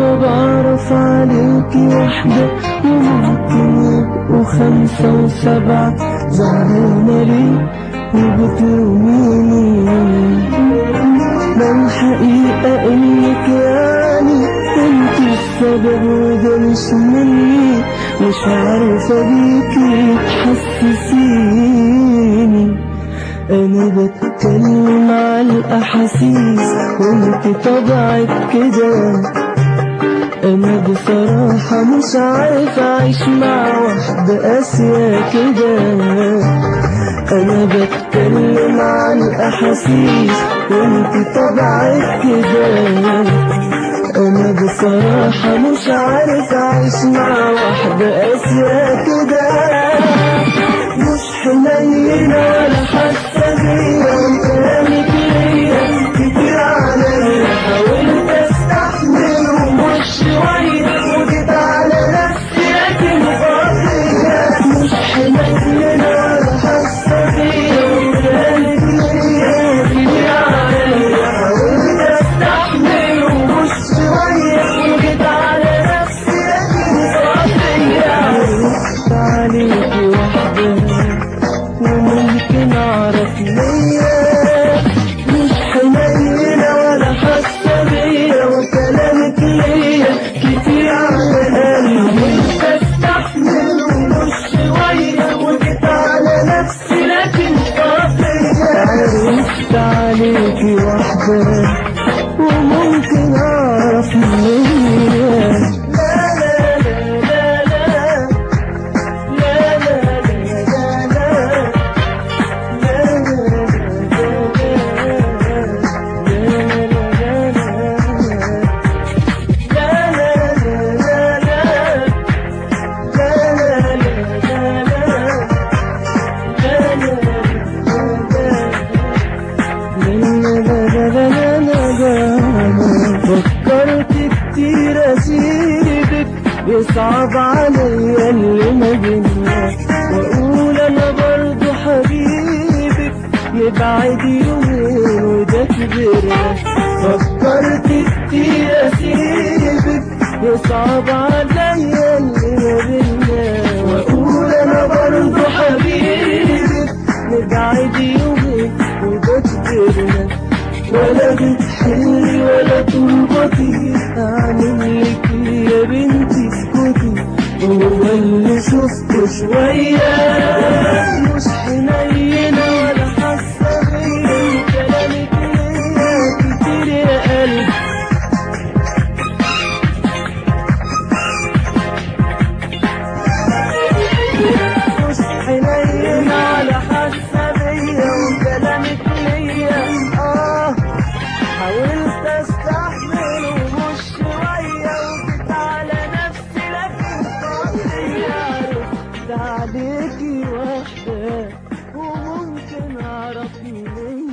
أنا بعرف عليكي واحدة وممكن يبقوا خمسة وسبعة زعلانة ليه وبتلوميني ما الحقيقة إنك يعني انت السبب وده مش مني مش عارفة بيكي تحسسيني انا بتكلم على الاحاسيس وانت طبعك كده انا بصراحة مش عارف اعيش مع واحدة قاسية كده انا بتكلم عن الاحاسيس وانت طبعك كده انا بصراحة مش عارف اعيش مع واحدة قاسية كده مش حنينة ولا حاسة بيا وكلامك ليا كتير عليا حاولت استحمل ومش شوية وجيت على نفسي لكن فاضية مش حنينة ولا حاسة بيا وكلامك ليا كتير عليا حاولت استحمل ومش شوية وجيت على نفسي لكن فاضية عرفت عليكي واحدة وممكن اعرف ليا مش حنينة ولا حاسة بيا وكلامك ليا كتير على قلبي بستحمل ومش شوية وجيت على نفسي لكن قاطية عرفت عليكي واحدة وممكن اعرف ليا لا لا لا لا لا لا لا لا لا فكرت كتير اسيبك يصعب عليا اللي ما بينا واقول انا برضو حبيبك يبعد يومين وده كبرنا فكرت كتير اسيبك يصعب عليا اللي ما بينا واقول انا برضو حبيبك نبعد يومين وده كبرنا ولا بتحلي ولا تربطي اعمل لك يا بنتي اسكتي هو اللي شفته شوية مش حنينة ولا حاسة بيا كلامك ليا كتير يا قلبي مش حنينة ولا حاسة بيا وكلامك ليا اه حاولت استحمل ومش شوية وجيت على نفسي لكن فاضية عرفت عليكي واحدة وممكن اعرف منين